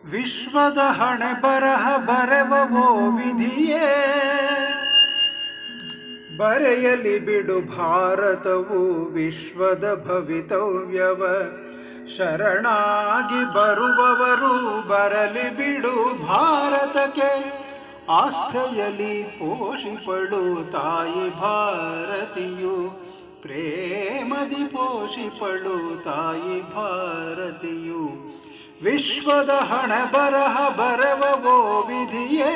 ವಿಶ್ವದ ಹಣೆ ಬರಹ ಬರೆವವೋ ವಿಧಿಯೇ ಬರೆಯಲಿ ಬಿಡು ಭಾರತವು ವಿಶ್ವದ ಭವಿತವ್ಯವ ಶರಣಾಗಿ ಬರುವವರು ಬರಲಿ ಬಿಡು ಭಾರತಕ್ಕೆ ಆಸ್ಥೆಯಲಿ ಪೋಷಿಪಳು ತಾಯಿ ಭಾರತಿಯು ಪ್ರೇಮದಿ ಪೋಷಿಪಳು ತಾಯಿ ಭಾರತಿಯು ವಿಶ್ವದ ಹಣೆ ಬರಹ ಬರವವೋ ವಿಧಿಯೇ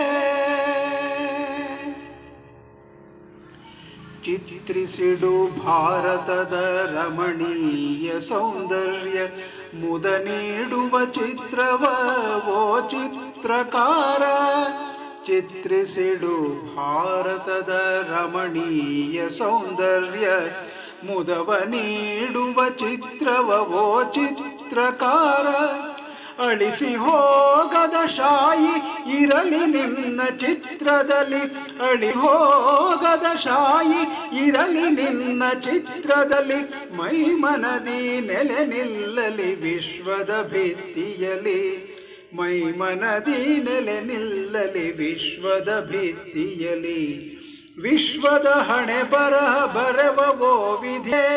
ಚಿತ್ರಿಸಿಡು ಭಾರತದ ರಮಣೀಯ ಸೌಂದರ್ಯ ಮುದ ನೀಡುವ ಚಿತ್ರವ ಓ ಚಿತ್ರಕಾರ ಚಿತ್ರಿಸಿಡು ಭಾರತದ ರಮಣೀಯ ಸೌಂದರ್ಯ ಮುದವ ನೀಡುವ ಚಿತ್ರವ ಓ ಚಿತ್ರಕಾರ ಅಳಿಸಿ ಹೋಗದ ಶಾಯಿ ಇರಲಿ ನಿನ್ನ ಚಿತ್ರದಲ್ಲಿ ಅಳಿ ಹೋಗದ ಶಾಯಿ ಇರಲಿ ನಿನ್ನ ಚಿತ್ರದಲ್ಲಿ ಮೈ ಮನದಿ ನೆಲೆ ನಿಲ್ಲಲಿ ವಿಶ್ವದ ಭಿತ್ತಿಯಲಿ ಮೈ ಮನದಿ ನೆಲೆ ನಿಲ್ಲಲಿ ವಿಶ್ವದ ಭಿತ್ತಿಯಲಿ ವಿಶ್ವದ ಹಣೆ ಬರಹ ಬರವವೋ ವಿಧೇ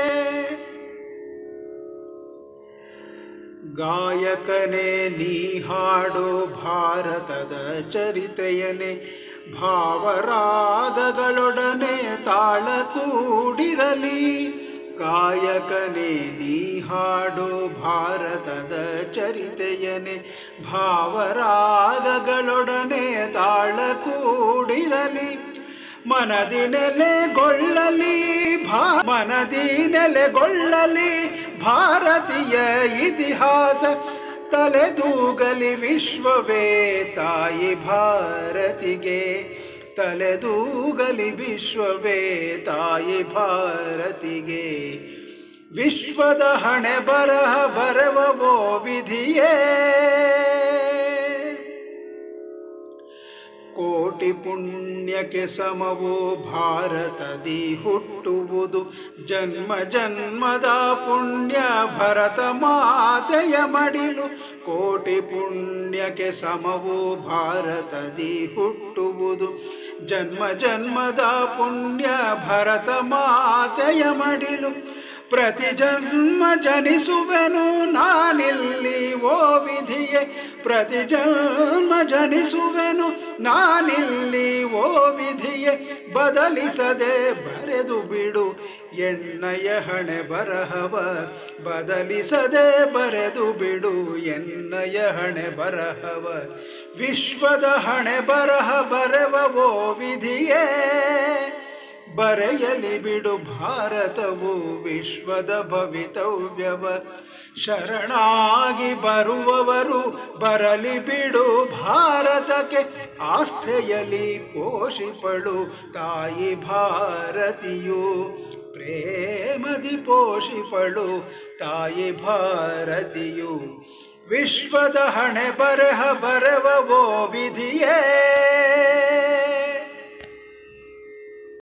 ಗಾಯಕನೇ ನೀ ಹಾಡೋ ಭಾರತದ ಚರಿತ್ರೆಯನೇ ಭಾವರಾಗಗಳೊಡನೆ ತಾಳ ಕೂಡಿರಲಿ ಗಾಯಕನೇ ನೀ ಹಾಡೋ ಭಾರತದ ಚರಿತೆಯನೆ ಭಾವರಾಗಗಳೊಡನೆ ತಾಳ ಕೂಡಿರಲಿ ಮನದಿ ನೆಲೆಗೊಳ್ಳಲಿ ಭಾ ಮನದಿ ನೆಲೆಗೊಳ್ಳಲಿ ಭಾರತೀಯ ಇತಿಹಾಸ ತಲೆದೂಗಲಿ ವಿಶ್ವವೇ ತಾಯಿ ಭಾರತಿಗೆ ತಲೆದೂಗಲಿ ವಿಶ್ವವೇ ತಾಯಿ ಭಾರತಿಗೆ ವಿಶ್ವದ ಹಣೆ ಬರಹ ಬರವವೋ ವಿಧಿಯೇ ಕೋಟಿ ಪುಣ್ಯಕ್ಕೆ ಸಮವು ಭಾರತದಿ ಹುಟ್ಟುವುದು ಜನ್ಮ ಜನ್ಮದ ಪುಣ್ಯ ಭರತ ಮಾತೆಯ ಮಡಿಲು ಕೋಟಿ ಪುಣ್ಯಕ್ಕೆ ಸಮವು ಭಾರತದಿ ಹುಟ್ಟುವುದು ಜನ್ಮ ಜನ್ಮದ ಪುಣ್ಯ ಭರತ ಮಾತೆಯ ಮಡಿಲು ಪ್ರತಿ ಜನ್ಮ ಜನಿಸುವೆನು ನಾನಿಲ್ಲಿ ಓ ವಿಧಿಯೇ ಪ್ರತಿ ಜನ್ಮ ಜನಿಸುವೆನು ನಾನಿಲ್ಲಿ ಓ ವಿಧಿಯೇ ಬದಲಿಸದೆ ಬರೆದು ಬಿಡು ಎಣ್ಣೆಯ ಹಣೆ ಬರಹವ ಬದಲಿಸದೆ ಬರೆದು ಬಿಡು ಎಣ್ಣೆಯ ಹಣೆ ಬರಹವ ವಿಶ್ವದ ಹಣೆ ಬರಹ ಬರೆವವೋ ವಿಧಿಯೇ ಬರೆಯಲಿ ಬಿಡು ಭಾರತವು ವಿಶ್ವದ ಭವಿತವ್ಯವ ಶರಣಾಗಿ ಬರುವವರು ಬರಲಿ ಬಿಡು ಭಾರತಕ್ಕೆ ಆಸ್ಥೆಯಲಿ ಪೋಷಿಪಳು ತಾಯಿ ಭಾರತಿಯು ಪ್ರೇಮದಿ ಪೋಷಿಪಳು ತಾಯಿ ಭಾರತಿಯು ವಿಶ್ವದ ಹಣೆ ಬರಹ ಬರವವೋ ವಿಧಿಯೇ